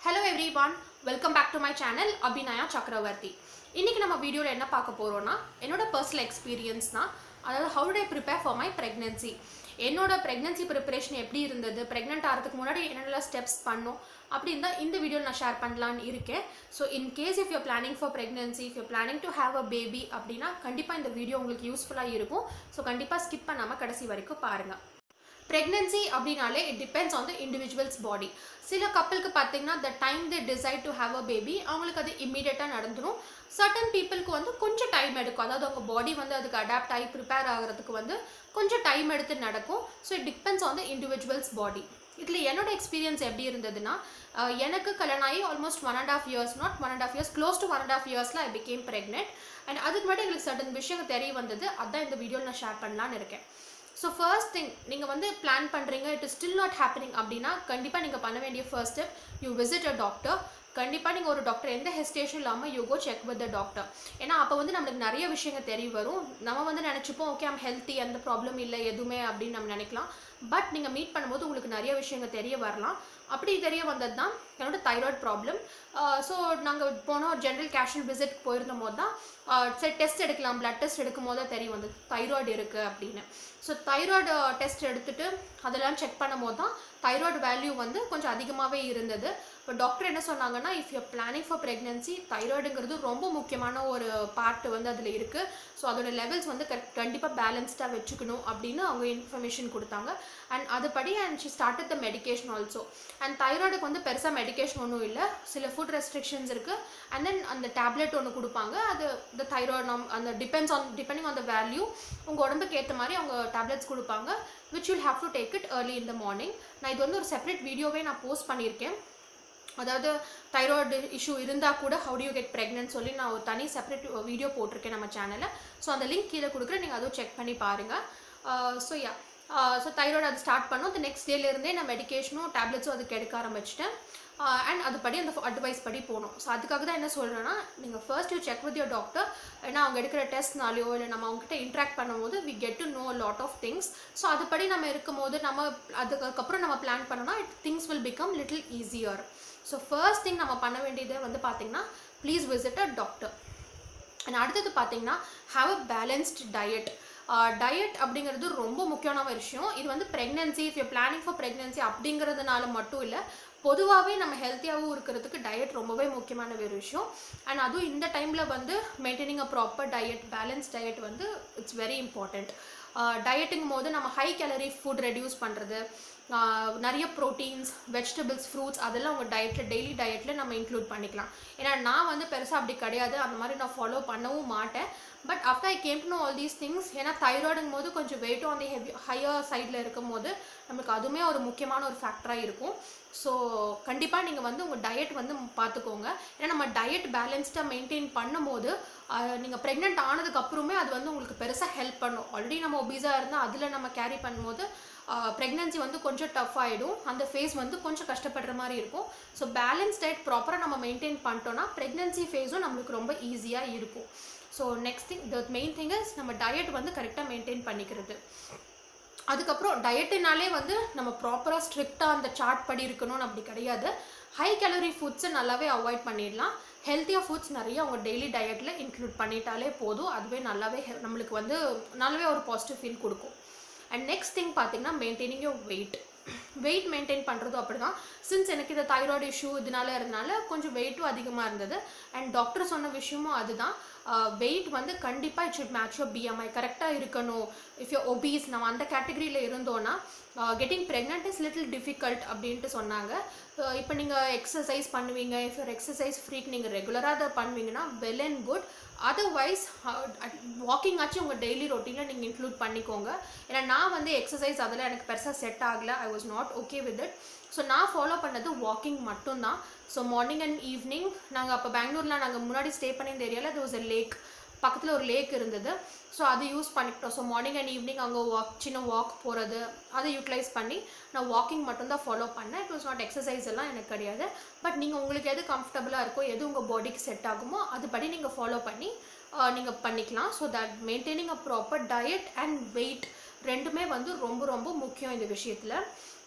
hello everyone welcome back to my channel Abhinaya Chakravarthy இன்றைக்கி நம்ம வீடியோவில் என்ன பார்க்க போகிறோன்னா என்னோட பர்சனல் எக்ஸ்பீரியன்ஸ் தான் அதாவது how day prepare for my pregnancy என்னோட ப்ரெக்னென்சி ப்ரிப்பரேஷன் எப்படி இருந்தது ப்ரெக்னென்ட் ஆகிறதுக்கு முன்னாடி என்னென்ன ஸ்டெப்ஸ் பண்ணோம் அப்படின்னு தான் இந்த வீடியோவில் நான் ஷேர் பண்ணலான்னு இருக்கேன் so in case if you planning for pregnancy if you planning to have a baby அப்படின்னா கண்டிப்பாக இந்த வீடியோ உங்களுக்கு யூஸ்ஃபுல்லாக இருக்கும் ஸோ கண்டிப்பாக ஸ்கிப் பண்ணாமல் கடைசி வரைக்கும் பாருங்கள் ப்ரெக்னென்சி அப்படின்னாலே it depends on the individuals body சில கப்பலுக்கு பார்த்தீங்கன்னா the time they decide to have a baby அவங்களுக்கு அது இம்மீடியட்டாக நடந்துடும் சர்டன் பீப்புளுக்கு வந்து கொஞ்சம் டைம் எடுக்கும் அதாவது அவங்க பாடி வந்து அதுக்கு அடாப்ட் ஆகி ப்ரிப்பேர் ஆகிறதுக்கு வந்து கொஞ்சம் டைம் எடுத்து நடக்கும் so it depends on the individuals body இதில் என்னோட எக்ஸ்பீரியன்ஸ் எப்படி இருந்ததுன்னா அஹ், எனக்கு கல்யாணம் ஆகி almost one and half years not one and half years close to one and half இயர்ஸில் ஐ பிகேம் ப்ரெக்னென்ட் அண்ட் அதுக்கு முன்னாடி எங்களுக்கு சர்டன் விஷயம் தெரிய வந்தது அதான் இந்த வீடியோவில் நான் ஷேர் பண்ணலான்னு இருக்கேன் ஸோ ஃபர்ஸ்ட் திங் நீங்கள் வந்து பிளான் பண்ணுறீங்க it is still not happening அப்படின்னா கண்டிப்பாக நீங்கள் பண்ண வேண்டிய first step you visit a doctor கண்டிப்பாக நீங்கள் ஒரு டாக்டர் எந்த ஹெஸ்டேஷன் இல்லாமல் you go check with the doctor ஏன்னா அப்போ வந்து நம்மளுக்கு நிறைய விஷயங்கள் தெரிய வரும் நம்ம வந்து நினச்சிப்போம் ஓகே ஐம் ஹெல்த்தி எந்த ப்ராப்ளம் இல்லை எதுவுமே அப்படின்னு நம்ம நினைக்கலாம் பட் நீங்கள் மீட் பண்ணும்போது உங்களுக்கு நிறைய விஷயங்கள் தெரிய வரலாம் அப்படி தெரிய வந்தது தான் என்னோட தைராய்டு ப்ராப்ளம் ஸோ நாங்கள் போனோம் ஜென்ரல் கேஷுவல் விசிட் போயிருந்த போது தான் சரி டெஸ்ட் எடுக்கலாம் பிளட் டெஸ்ட் எடுக்கும் போது தான் தெரிய வந்தது தைராய்டு இருக்குது அப்படின்னு ஸோ தைராய்டு டெஸ்ட் எடுத்துட்டு அதெல்லாம் செக் பண்ணும் போது தான் தைராய்டு வேல்யூ வந்து கொஞ்சம் அதிகமாகவே இருந்தது இப்போ டாக்டர் என்ன சொன்னாங்கன்னா if you planning for pregnancy தைராய்டுங்கிறது ரொம்ப முக்கியமான ஒரு பார்ட் வந்து அதில் இருக்குது ஸோ அதோட லெவல்ஸ் வந்து கண்டிப்பாக பேலன்ஸ்டாக வச்சுக்கணும் அப்படின்னு அவங்க இன்ஃபர்மேஷன் கொடுத்தாங்க அண்ட் அதுபடி and she started the medication also and தைராய்டுக்கு வந்து பெருசாக மெடிகேஷன் ஒன்றும் இல்லை சில ஃபுட் ரெஸ்ட்ரிக்ஷன்ஸ் இருக்குது அண்ட் தென் அந்த டேப்லெட் ஒன்று கொடுப்பாங்க அது இந்த தைராய்டு நம் அந்த depends on depending on the value உங்கள் உடம்புக்கு ஏற்ற மாதிரி அவங்க டேப்லெட்ஸ் கொடுப்பாங்க which you'll have to take it early in the morning நான் இது வந்து ஒரு செப்பரேட் வீடியோவே நான் போஸ்ட் பண்ணியிருக்கேன் அதாவது தைராய்டு இஷ்யூ இருந்தால் கூட how do you get pregnant சொல்லி நான் ஒரு தனி செப்பரேட் வீடியோ போட்டிருக்கேன் நம்ம சேனலில் ஸோ அந்த லிங்க் கீழே கொடுக்குறேன் நீங்கள் அதுவும் செக் பண்ணி பாருங்கள் ஸோ யா ஸோ தைராய்டு அது ஸ்டார்ட் பண்ணோம் அந்த நெக்ஸ்ட் டேலேருந்தே நான் மெடிகேஷனும் டேப்லெட்ஸும் அதுக்கு எடுக்க ஆரம்பிச்சிட்டேன் அண்ட் அதுபடி அந்த அட்வைஸ் படி போகணும் ஸோ அதுக்காக தான் என்ன சொல்கிறேன்னா நீங்கள் first you check with your doctor ஏன்னா அவங்க எடுக்கிற டெஸ்ட்னாலையோ இல்லை நம்ம அவங்ககிட்ட இன்ட்ராக்ட் பண்ணும்போது we get to know lot of things so அதுபடி நம்ம இருக்கும்போது நம்ம அதுக்கப்புறம் நம்ம பிளான் பண்ணோம்னா it things will become little easier so first thing நம்ம பண்ண வேண்டியது வந்து பார்த்திங்கன்னா please visit a doctor and அடுத்தது பார்த்தீங்கன்னா have a balanced diet diet அப்படிங்கிறது ரொம்ப முக்கியமான ஒரு விஷயம் இது வந்து pregnancy if you planning for pregnancy அப்படிங்கிறதுனால மட்டும் இல்லை பொதுவாகவே நம்ம ஹெல்த்தியாகவும் இருக்கிறதுக்கு டயட் ரொம்பவே முக்கியமான ஒரு விஷயம் அண்ட் அதுவும் இந்த டைமில் வந்து maintaining a proper diet balance diet வந்து இட்ஸ் வெரி இம்பார்ட்டண்ட் டயட்டுங்கும் போது நம்ம ஹை கேலரி ஃபுட் ரெடியூஸ் பண்ணுறது நிறைய ப்ரோட்டீன்ஸ் வெஜிடபிள்ஸ் ஃப்ரூட்ஸ் அதெல்லாம் உங்கள் டயட்டில் டெய்லி டயட்டில் நம்ம இன்க்ளூட் பண்ணிக்கலாம் ஏன்னா நான் வந்து பெருசாக அப்படி கிடையாது அந்த மாதிரி நான் ஃபாலோ பண்ணவும் மாட்டேன் but after I came to know all these things ஏன்னா தைராய்டுங்கும் போது கொஞ்சம் வெயிட்டும் அந்த ஹெவி ஹையர் சைடில் இருக்கும் போது நம்மளுக்கு அதுவுமே ஒரு முக்கியமான ஒரு ஃபேக்டராக இருக்கும் ஸோ கண்டிப்பாக நீங்கள் வந்து உங்கள் டயட் வந்து பார்த்துக்கோங்க ஏன்னா நம்ம டயட் பேலன்ஸ்டாக மெயின்டைன் பண்ணும்போது நீங்கள் ப்ரெக்னென்ட் ஆனதுக்கு அப்புறமே அது வந்து உங்களுக்கு பெருசாக ஹெல்ப் பண்ணும் ஆல்ரெடி நம்ம ஒபீஸாக இருந்தால் அதில் நம்ம கேரி பண்ணும்போது ப்ரெக்னென்சி வந்து கொஞ்சம் டஃப் ஆகிடும் அந்த ஃபேஸ் வந்து கொஞ்சம் கஷ்டப்படுற மாதிரி இருக்கும் ஸோ பேலன்ஸ் டயட் ப்ராப்பராக நம்ம மெயின்டைன் பண்ணிட்டோன்னா ப்ரெக்னென்சி ஃபேஸும் நம்மளுக்கு ரொம்ப ஈஸியாக இருக்கும் so next thing the main thing is நம்ம டயட் வந்து கரெக்டாக மெயின்டைன் பண்ணிக்கிறது அதுக்கப்புறம் டயட்டுனாலே வந்து நம்ம ப்ராப்பராக ஸ்ட்ரிக்டாக அந்த சார்ட் படி இருக்கணும்னு அப்படி கிடையாது ஹை கேலரி ஃபுட்ஸை நல்லாவே அவாய்ட் பண்ணிடலாம் ஹெல்த்தியாக ஃபுட்ஸ் நிறைய அவங்க டெய்லி டயட்டில் இன்க்ளூட் பண்ணிட்டாலே போதும் அதுவே நல்லாவே ஹெ- நம்மளுக்கு வந்து நல்லாவே ஒரு பாசிட்டிவ் ஃபீல் கொடுக்கும் அண்ட் நெக்ஸ்ட் திங் பார்த்தீங்கன்னா maintaining your weight weight maintain பண்ணுறதும் அப்படி தான் சின்ஸ் எனக்கு இந்த தைராய்டு இஷ்யூ இதனால இருந்தனால கொஞ்சம் வெயிட்டும் அதிகமாக இருந்தது அண்ட் டாக்டர் சொன்ன விஷயமும் அதுதான் வெயிட் வந்து கண்டிப்பாக it should match your BMI கரெக்டாக இருக்கணும் இஃப் யூ ஒபீஸ் நம்ம அந்த கேட்டகரியில் இருந்தோன்னா getting pregnant is little difficult அப்படின்ட்டு சொன்னாங்க இப்போ நீங்கள் எக்ஸசைஸ் பண்ணுவீங்க இஃப் யூர் எக்ஸசைஸ் ஃப்ரீக் நீங்கள் ரெகுலராக அதை பண்ணுவீங்கன்னா well and good otherwise walking ஆச்சு உங்கள் டெய்லி ரொட்டீனில் நீங்கள் இன்க்ளூட் பண்ணிக்கோங்க ஏன்னா நான் வந்து எக்ஸசைஸ் அதில் எனக்கு பெருசாக செட் ஆகலை I was not okay with it so நான் ஃபாலோ பண்ணது வாக்கிங் மட்டும்தான் ஸோ மார்னிங் அண்ட் ஈவினிங் நாங்கள் அப்போ பெங்களூரில் நாங்கள் முன்னாடி ஸ்டே பண்ணியிருந்த ஏரியாவில் அது வாஸ் a லேக் பக்கத்தில் ஒரு லேக் இருந்தது ஸோ அது யூஸ் பண்ணிக்கிட்டோம் ஸோ மார்னிங் அண்ட் ஈவினிங் அங்கே வாக் சின்ன வாக் போகிறது அதை யூட்டிலைஸ் பண்ணி நான் வாக்கிங் மட்டும்தான் ஃபாலோ பண்ணேன் இட் வாஸ் நாட் எக்ஸசைஸ் எல்லாம் எனக்கு கிடையாது பட் நீங்கள் உங்களுக்கு எது கம்ஃபர்டபுளாக இருக்கோ எது உங்கள் பாடிக்கு செட் ஆகுமோ அதுபடி நீங்கள் ஃபாலோ பண்ணி நீங்கள் பண்ணிக்கலாம் so that maintaining a proper diet and weight ரெண்டுமே வந்து ரொம்ப ரொம்ப முக்கியம் இந்த விஷயத்தில்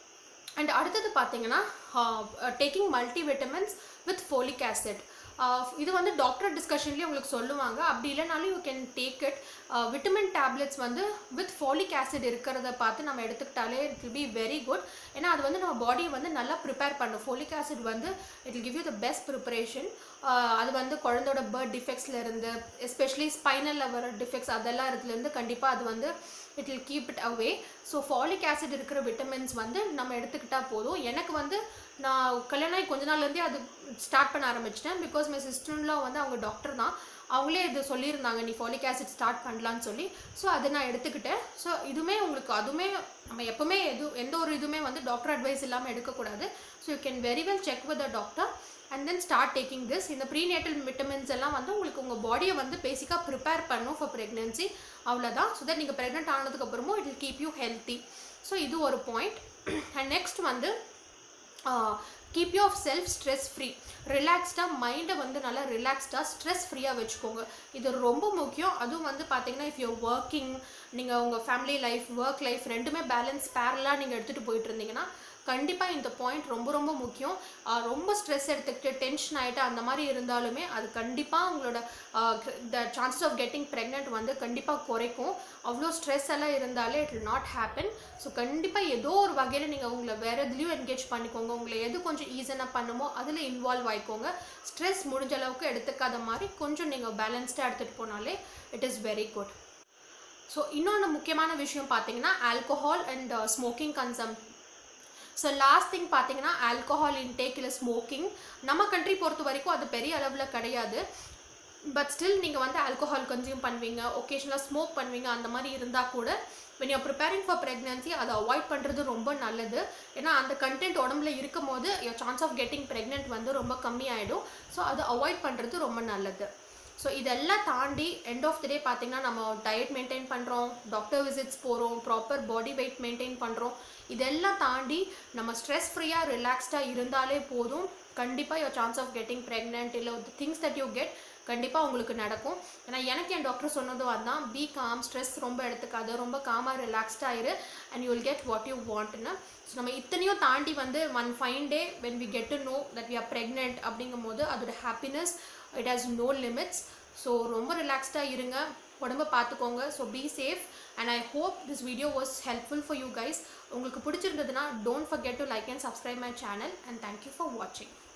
அண்ட் அடுத்தது பார்த்தீங்கன்னா taking multi vitamins with folic acid இது வந்து டாக்டர் டிஸ்கஷன்லேயே உங்களுக்கு சொல்லுவாங்க அப்படி இல்லைனாலும் you can take it vitamin tablets வந்து வித் ஃபாலிக் ஆசிட் இருக்கிறத பார்த்து நம்ம எடுத்துக்கிட்டாலே it will be very good ஏன்னா அது வந்து நம்ம பாடியை வந்து நல்லா ப்ரிப்பேர் பண்ணும் ஃபோலிக் ஆசிட் வந்து it will give you the best preparation அது வந்து குழந்தையோட பர்த் டிஃபெக்ட்ஸில் இருந்து எஸ்பெஷலி ஸ்பைனலில் வர டிஃபெக்ட்ஸ் அதெல்லாம் இதுலேருந்து கண்டிப்பாக அது வந்து it will keep it away so folic acid இருக்கிற விட்டமின்ஸ் வந்து நம்ம எடுத்துக்கிட்டால் போதும் எனக்கு வந்து நான் கல்யாணம் ஆகி கொஞ்ச நாள்லேருந்தே அது ஸ்டார்ட் பண்ண ஆரம்பிச்சிட்டேன் பிகாஸ் மை சிஸ்டர்லாம் வந்து அவங்க டாக்டர் தான் அவங்களே இது சொல்லியிருந்தாங்க நீ ஃபாலிக் ஆசிட் ஸ்டார்ட் பண்ணலான்னு சொல்லி ஸோ அதை நான் எடுத்துக்கிட்டேன் ஸோ இதுவுமே உங்களுக்கு அதுவுமே நம்ம எப்போவுமே எது எந்த ஒரு இதுவுமே வந்து டாக்டர் அட்வைஸ் இல்லாமல் எடுக்கக்கூடாது so you can very well check with a doctor and then start taking this இந்த ப்ரீநேட்டல் விட்டமின்ஸ் எல்லாம் வந்து உங்களுக்கு உங்கள் பாடியை வந்து பேசிக்காக ப்ரிப்பேர் பண்ணும் ஃபார் ப்ரெக்னென்சி அவ்வளோதான் ஸோ தட் நீங்கள் ப்ரெக்னென்ட் ஆனதுக்கப்புறமும் it will keep you healthy so இது ஒரு பாயிண்ட் அண்ட் நெக்ஸ்ட் வந்து keep you of self stress free ரிலாக்ஸ்டாக மைண்டை வந்து நல்லா ரிலாக்ஸ்டாக ஸ்ட்ரெஸ் ஃப்ரீயாக வச்சுக்கோங்க இது ரொம்ப முக்கியம் அதுவும் வந்து பார்த்தீங்கன்னா இஃப் யூ ஒர்க்கிங் நீங்கள் உங்கள் ஃபேமிலி லைஃப் ஒர்க் லைஃப் ரெண்டுமே பேலன்ஸ் பேரலாக நீங்கள் எடுத்துகிட்டு போயிட்டு இருந்தீங்கன்னா கண்டிப்பாக இந்த பாயிண்ட் ரொம்ப ரொம்ப முக்கியம் ரொம்ப ஸ்ட்ரெஸ் எடுத்துக்கிட்டு டென்ஷன் ஆகிட்டு அந்த மாதிரி இருந்தாலுமே அது கண்டிப்பாக உங்களோட the chances of getting pregnant வந்து கண்டிப்பாக குறைக்கும் அவ்வளோ ஸ்ட்ரெஸ் எல்லாம் இருந்தாலே it will not happen so கண்டிப்பாக ஏதோ ஒரு வகையில் நீங்கள் உங்களை வேறு எதுலேயும் என்கேஜ் பண்ணிக்கோங்க உங்களை எது கொஞ்சம் ஈஸியாக பண்ணுமோ அதில் இன்வால்வ் ஆகிக்கோங்க ஸ்ட்ரெஸ் முடிஞ்ச அளவுக்கு எடுத்துக்காத மாதிரி கொஞ்சம் நீங்கள் பேலன்ஸ்டாக எடுத்துகிட்டு போனாலே it is very good so இன்னொன்று முக்கியமான விஷயம் பார்த்தீங்கன்னா alcohol and smoking consume so last thing பார்த்தீங்கன்னா ஆல்கோஹால் இன்டேக் இல்லை ஸ்மோக்கிங் நம்ம கண்ட்ரி பொறுத்த வரைக்கும் அது பெரிய அளவில் கிடையாது பட் ஸ்டில் நீங்கள் வந்து ஆல்கோஹால் கன்சியூம் பண்ணுவீங்க ஒகேஷனலாக ஸ்மோக் பண்ணுவீங்க அந்த மாதிரி இருந்தால் கூட when you're preparing for pregnancy அதை அவாய்ட் பண்ணுறது ரொம்ப நல்லது ஏன்னா அந்த கண்டென்ட் உடம்புல இருக்கும் போது your chance of getting pregnant வந்து ரொம்ப கம்மியாயிடும் ஸோ அதை அவாய்ட் பண்ணுறது ரொம்ப நல்லது ஸோ இதெல்லாம் தாண்டி எண்ட் ஆஃப் த டே பார்த்தீங்கன்னா நம்ம டயட் மெயின்டைன் பண்ணுறோம் டாக்டர் விசிட்ஸ் போகிறோம் ப்ராப்பர் பாடி வெயிட் மெயின்டைன் பண்ணுறோம் இதெல்லாம் தாண்டி நம்ம ஸ்ட்ரெஸ் ஃப்ரீயாக ரிலாக்ஸ்டாக இருந்தாலே போதும் கண்டிப்பாக your chance of getting pregnant இல்லை திங்ஸ் தட் யூ கெட் கண்டிப்பாக உங்களுக்கு நடக்கும் ஏன்னா எனக்கு என் டாக்டர் சொன்னதும் அதுதான் பி காம் ஸ்ட்ரெஸ் ரொம்ப எடுத்துக்காது ரொம்ப காமாக ரிலாக்ஸ்டாக ஆயிரு and you will get what you வாண்ட்னு ஸோ நம்ம இத்தனையும் தாண்டி வந்து one fine day when we get to know that we are pregnant அப்படிங்கும் போது அதோட happiness it has no limits so ரொம்ப ரிலாக்ஸ்டாக இருங்க உடம்ப பார்த்துக்கோங்க so be safe and I hope this video was helpful for you guys உங்களுக்கு பிடிச்சிருந்ததுன்னா don't forget to like and subscribe my channel and thank you for வாட்சிங்